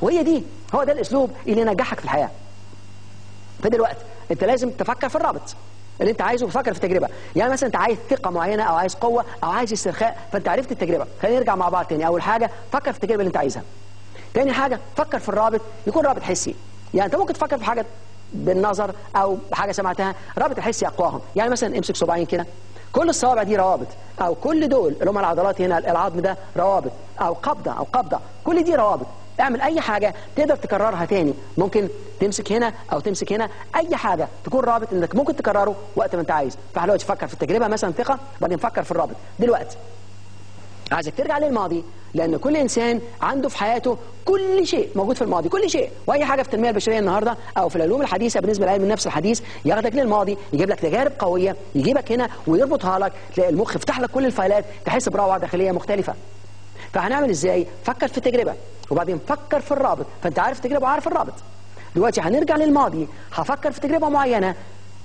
وهي دي هو ده الاسلوب اللي ينجحك في الحياه فدلوقتي انت لازم تفكر في الرابط اللي انت عايزه بتفكر في تجربه يعني مثلا انت عايز ثقه معينه او عايز قوه او عايز استرخاء فانت عرفت التجربه خلينا نرجع مع بعض تاني اول حاجه فكر في التجربه اللي انت عايزها تاني حاجه فكر في الرابط يكون رابط حسي يعني انت ممكن تفكر في حاجه بالنظر او بحاجه سمعتها رابط الحسي اقواهم يعني مثلا امسك صباعين كده كل الصوابع دي روابط او كل دول اللي هم العضلات هنا العظم ده روابط او قبضه او قبضه كل دي روابط اعمل اي حاجه تقدر تكررها تاني ممكن تمسك هنا او تمسك هنا اي حاجه تكون رابط انك ممكن تكرره وقت ما انت عايز فدلوقتي فكر في التجربه مثلا ثقه بعدين فكر في الرابط دلوقتي عايزك ترجع للماضي لان كل انسان عنده في حياته كل شيء موجود في الماضي كل شيء واي حاجه في التنميه البشريه النهارده او في العلوم الحديثه بالنسبه لعلم النفس الحديث ياخدك للماضي يجيب لك تجارب قويه يجيبك هنا ويربطها لك تلاقي المخ يفتح لك كل الفايلات تحس بروعه داخليه مختلفه فهنعمل ازاي فكر في التجربه وبعدين فكر في الرابط فانت عارف التجربه وعارف الرابط دلوقتي هنرجع للماضي هفكر في تجربه معينه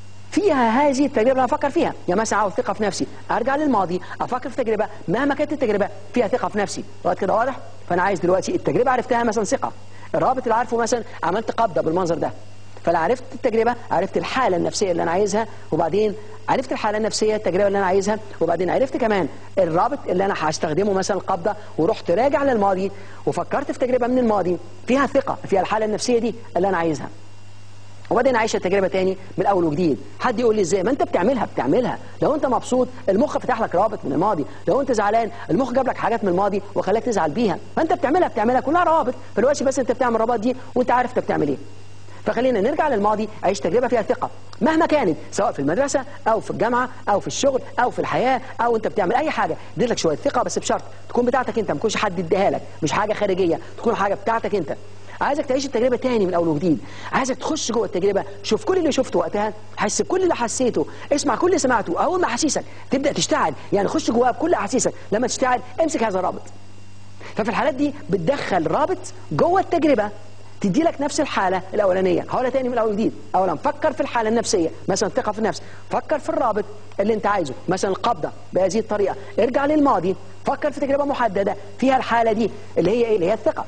فيها هذه التجربه اللي افكر فيها يعني مثلا عاوز ثقه في نفسي ارجع للماضي افكر في تجربه مهما كانت التجربه فيها ثقه في نفسي لغايه كده واضح فانا عايز دلوقتي التجربه عرفتها مثلا ثقه الرابط اللي عارفه مثلا عملت قبضه بالمنظر ده فانا عرفت التجربه عرفت الحاله النفسيه اللي انا عايزها وبعدين عرفت الحاله النفسيه التجربه اللي انا عايزها وبعدين عرفت كمان الرابط اللي انا هستخدمه مثلا القبضه ورحت راجع للماضي وفكرت في تجربه من الماضي فيها ثقه فيها الحاله النفسيه دي اللي انا عايزها وبعدين عايشه التجربه تاني من اول وجديد حد يقول لي ازاي ما انت بتعملها بتعملها لو انت مبسوط المخ فتح لك رابط من الماضي لو انت زعلان المخ جاب لك حاجات من الماضي وخلاك تزعل بيها فانت بتعملها بتعملها كلها روابط فدلوقتي بس انت بتعمل الرابط دي وانت عارف انت بتعمل ايه فخلينا نرجع للماضي عيش تجربه فيها ثقه مهما كانت سواء في المدرسه او في الجامعه او في الشغل او في الحياه او انت بتعمل اي حاجه اديت لك شويه ثقه بس بشرط تكون بتاعتك انت ما تكونش حد اديها لك مش حاجه خارجيه تكون حاجه بتاعتك انت عايزك تعيش التجربه تاني من اول وجديد عايزك تخش جوه التجربه شوف كل اللي شفته وقتها حس بكل اللي حسيته اسمع كل اللي سمعته اول ما احاسيسك تبدا تشتعل يعني خش جواها بكل احاسيسك لما تشتعل امسك هذا الرابط ففي الحالات دي بتدخل رابط جوه التجربه تدي لك نفس الحالة الأولانية هقولها تاني من الأول جديد أولا فكر في الحالة النفسية مثلا ثقة في النفس فكر في الرابط اللي أنت عايزه مثلا القبضة بهذه الطريقة ارجع للماضي فكر في تجربة محددة فيها الحالة دي اللي هي إيه اللي هي الثقة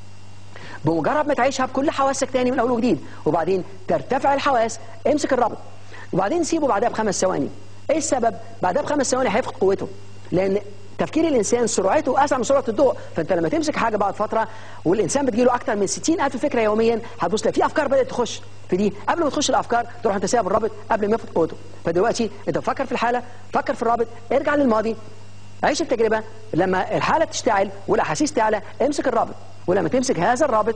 بمجرد ما تعيشها بكل حواسك تاني من أول وجديد وبعدين ترتفع الحواس امسك الرابط وبعدين سيبه بعدها بخمس ثواني ايه السبب بعدها بخمس ثواني هيفقد قوته لان تفكير الانسان سرعته اسرع من سرعه الضوء فانت لما تمسك حاجه بعد فتره والانسان بتجيله اكتر من 60000 فكره يوميا هتبص في افكار بدات تخش في دي قبل ما تخش الافكار تروح انت سايب الرابط قبل ما يفقد قوته فدلوقتي انت فكر في الحاله فكر في الرابط ارجع للماضي عيش التجربه لما الحاله تشتعل والاحاسيس تعلى امسك الرابط ولما تمسك هذا الرابط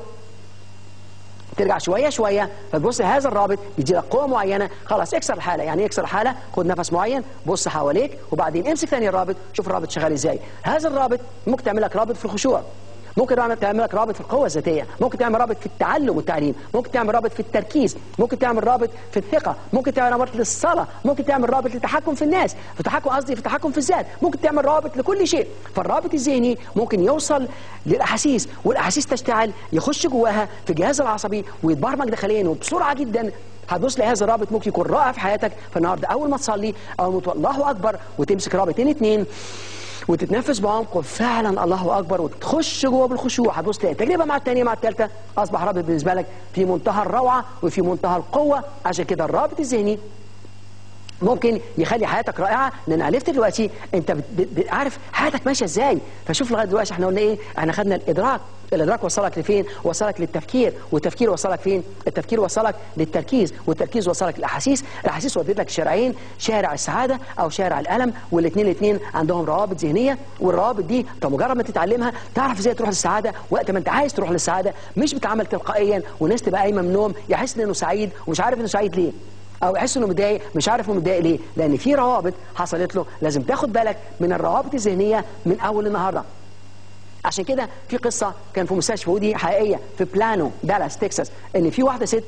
ترجع شويه شويه فتبص هذا الرابط يدي لك قوه معينه خلاص اكسر الحاله يعني اكسر الحاله خد نفس معين بص حواليك وبعدين امسك ثاني الرابط شوف الرابط شغال ازاي هذا الرابط ممكن تعمل لك رابط في الخشوع ممكن تعمل لك رابط في القوة الذاتية ممكن تعمل رابط في التعلم والتعليم ممكن تعمل رابط في التركيز ممكن تعمل رابط في الثقة ممكن تعمل رابط للصلاة ممكن تعمل رابط للتحكم في الناس في التحكم قصدي في التحكم في الذات ممكن تعمل رابط لكل شيء فالرابط الذهني ممكن يوصل للأحاسيس والأحاسيس تشتعل يخش جواها في الجهاز العصبي ويتبرمج داخليا وبسرعة جدا هتبص لهذا الرابط ممكن يكون رائع في حياتك فالنهارده اول ما تصلي اول ما تقول الله اكبر وتمسك رابطين اتنين وتتنفس بعمق وفعلا الله اكبر وتخش جوه بالخشوع هتبص تلاقي تجربه مع الثانيه مع الثالثه اصبح رابط بالنسبه لك في منتهى الروعه وفي منتهى القوه عشان كده الرابط الذهني ممكن يخلي حياتك رائعه لان عرفت دلوقتي انت بت- بت- عارف حياتك ماشيه ازاي فشوف لغايه دلوقتي احنا قلنا ايه احنا خدنا الادراك الادراك وصلك لفين وصلك للتفكير والتفكير وصلك فين التفكير وصلك للتركيز والتركيز وصلك للاحاسيس الاحاسيس ودت لك شارعين شارع السعاده او شارع الالم والاثنين الاثنين عندهم روابط ذهنيه والروابط دي انت مجرد ما تتعلمها تعرف ازاي تروح للسعاده وقت ما انت عايز تروح للسعاده مش بتعمل تلقائيا والناس تبقى قايمه من النوم يحس انه سعيد ومش عارف انه سعيد ليه او يحس انه متضايق مش عارف انه متضايق ليه لان في روابط حصلت له لازم تاخد بالك من الروابط الذهنيه من اول النهارده عشان كده في قصه كان في مستشفى ودي حقيقيه في بلانو دالاس تكساس ان في واحده ست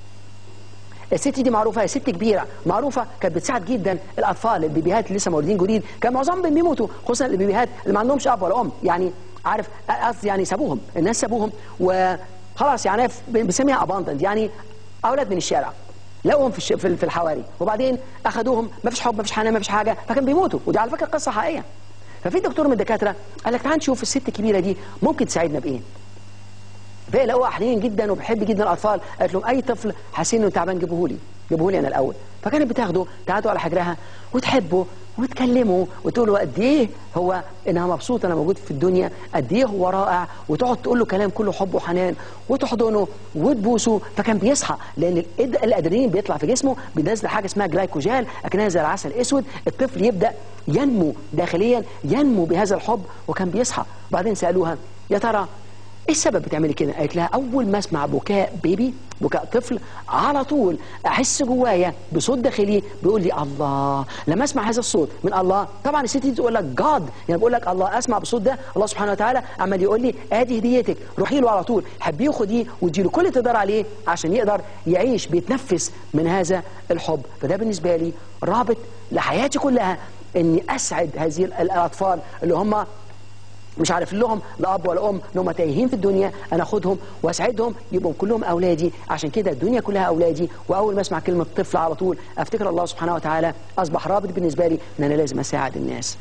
الست دي معروفه هي ست كبيره معروفه كانت بتساعد جدا الاطفال البيبيهات اللي لسه مولودين جديد كان معظمهم بيموتوا خصوصا البيبيهات اللي ما عندهمش اب ولا ام يعني عارف قصدي يعني سابوهم الناس سابوهم وخلاص يعني بنسميها اباندنت يعني اولاد من الشارع لقوهم في الش- في في الحواري وبعدين اخذوهم ما فيش حب ما فيش حنان ما فيش حاجه فكان بيموتوا ودي على فكره قصه حقيقيه ففي دكتور من الدكاتره قال لك تعال نشوف الست الكبيره دي ممكن تساعدنا بايه فيلاقوها حنين جدا وبحب جدا الاطفال قالت لهم اي طفل حاسين انه تعبان جيبوه لي جيبوه لي انا الاول فكانت بتاخده تقعدوا على حجرها وتحبه وتكلمه وتقول له قد ايه هو انها مبسوطه انا موجود في الدنيا قد ايه هو رائع وتقعد تقول له كلام كله حب وحنان وتحضنه وتبوسه فكان بيصحى لان الإد- الادرينالين بيطلع في جسمه بينزل حاجه اسمها جلايكوجين اكنها زي العسل الاسود الطفل يبدا ينمو داخليا ينمو بهذا الحب وكان بيصحى بعدين سالوها يا ترى ايه السبب بتعملي كده؟ قالت لها اول ما اسمع بكاء بيبي بكاء طفل على طول احس جوايا بصوت داخلي بيقول لي الله لما اسمع هذا الصوت من الله طبعا الست دي تقول لك جاد يعني بقول لك الله اسمع بالصوت ده الله سبحانه وتعالى عمال يقول لي ادي هديتك روحي له على طول حبيه وخديه واديله كل اللي تقدر عليه عشان يقدر يعيش بيتنفس من هذا الحب فده بالنسبه لي رابط لحياتي كلها اني اسعد هذه الاطفال اللي هم مش عارف لهم لا اب ولا ام ان هم تايهين في الدنيا انا اخدهم واسعدهم يبقوا كلهم اولادي عشان كده الدنيا كلها اولادي واول ما اسمع كلمه طفل على طول افتكر الله سبحانه وتعالى اصبح رابط بالنسبه لي ان انا لازم اساعد الناس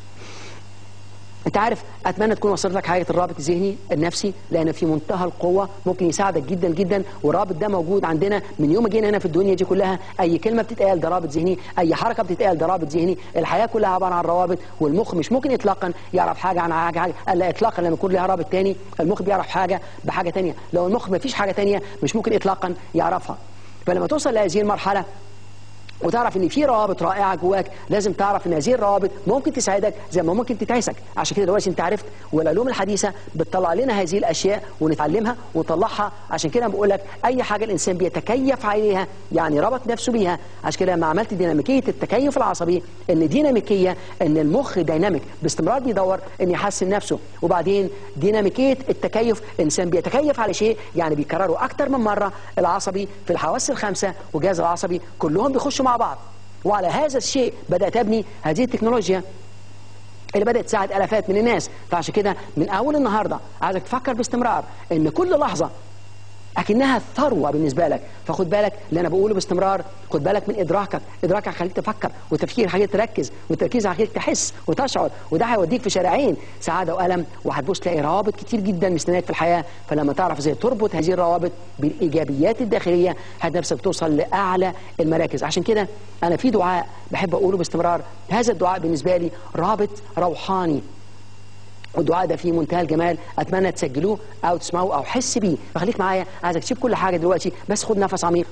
انت عارف اتمنى تكون وصلت لك حاجه الرابط الذهني النفسي لان في منتهى القوه ممكن يساعدك جدا جدا والرابط ده موجود عندنا من يوم ما جينا هنا في الدنيا دي كلها اي كلمه بتتقال ده رابط ذهني اي حركه بتتقال ده رابط ذهني الحياه كلها عباره عن روابط والمخ مش ممكن اطلاقا يعرف حاجه عن حاجه حاجه الا اطلاقا لما يكون لها رابط تاني المخ بيعرف حاجه بحاجه تانيه لو المخ ما فيش حاجه تانيه مش ممكن اطلاقا يعرفها فلما توصل لهذه المرحله وتعرف ان في روابط رائعه جواك لازم تعرف ان هذه الروابط ممكن تساعدك زي ما ممكن تتعسك عشان كده دلوقتي انت عرفت والعلوم الحديثه بتطلع لنا هذه الاشياء ونتعلمها ونطلعها عشان كده بقول لك اي حاجه الانسان بيتكيف عليها يعني ربط نفسه بيها عشان كده لما عملت ديناميكيه التكيف العصبي ان ديناميكيه ان المخ ديناميك باستمرار بيدور ان يحسن نفسه وبعدين ديناميكيه التكيف الانسان بيتكيف على شيء يعني بيكرره اكتر من مره العصبي في الحواس الخمسه والجهاز العصبي كلهم بيخشوا مع بعض وعلى هذا الشيء بدات ابني هذه التكنولوجيا اللي بدات تساعد الافات من الناس فعشان كده من اول النهارده عايزك تفكر باستمرار ان كل لحظه اكنها ثروه بالنسبه لك فخد بالك اللي انا بقوله باستمرار خد بالك من ادراكك ادراكك هيخليك تفكر والتفكير هيخليك تركز والتركيز هيخليك تحس وتشعر وده هيوديك في شارعين سعاده والم وهتبص تلاقي روابط كتير جدا مستنياك في الحياه فلما تعرف ازاي تربط هذه الروابط بالايجابيات الداخليه هتلاقي نفسك توصل لاعلى المراكز عشان كده انا في دعاء بحب اقوله باستمرار هذا الدعاء بالنسبه لي رابط روحاني والدعاء ده فيه منتهى الجمال اتمنى تسجلوه او تسمعوه او حس بيه فخليك معايا عايزك تسيب كل حاجه دلوقتي بس خد نفس عميق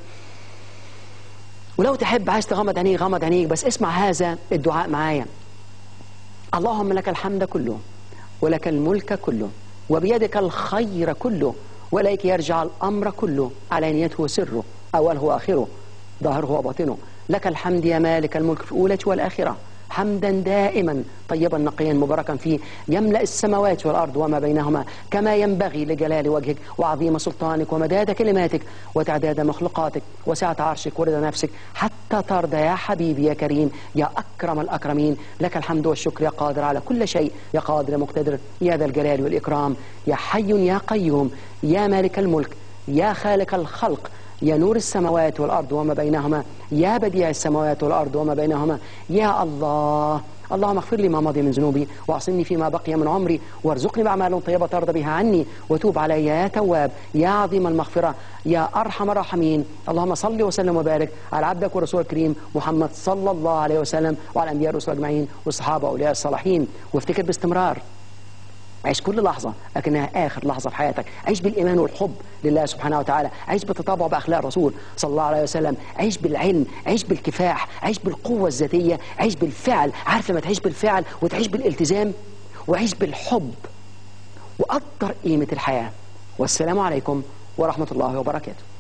ولو تحب عايز تغمض عينيك غمض عينيك بس اسمع هذا الدعاء معايا اللهم لك الحمد كله ولك الملك كله وبيدك الخير كله واليك يرجع الامر كله علانيته وسره اوله واخره ظاهره وباطنه لك الحمد يا مالك الملك في الاولى والاخره حمدا دائما طيبا نقيا مباركا فيه يملا السماوات والارض وما بينهما كما ينبغي لجلال وجهك وعظيم سلطانك ومداد كلماتك وتعداد مخلوقاتك وسعه عرشك ورضا نفسك حتى ترضى يا حبيبي يا كريم يا اكرم الاكرمين لك الحمد والشكر يا قادر على كل شيء يا قادر يا مقتدر يا ذا الجلال والاكرام يا حي يا قيوم يا مالك الملك يا خالق الخلق يا نور السماوات والأرض وما بينهما يا بديع السماوات والأرض وما بينهما يا الله اللهم اغفر لي ما مضي من ذنوبي واعصمني فيما بقي من عمري وارزقني بأعمال طيبة ترضى بها عني وتوب علي يا تواب يا عظيم المغفرة يا أرحم الراحمين اللهم صل وسلم وبارك على عبدك ورسولك الكريم محمد صلى الله عليه وسلم وعلى الأنبياء والرسل أجمعين والصحابة وأولياء الصالحين وافتكر باستمرار عيش كل لحظة لكنها آخر لحظة في حياتك عيش بالإيمان والحب لله سبحانه وتعالى عيش بالتطابع بأخلاق الرسول صلى الله عليه وسلم عيش بالعلم عيش بالكفاح عيش بالقوة الذاتية عيش بالفعل عارف لما تعيش بالفعل وتعيش بالالتزام وعيش بالحب وقدر قيمة الحياة والسلام عليكم ورحمة الله وبركاته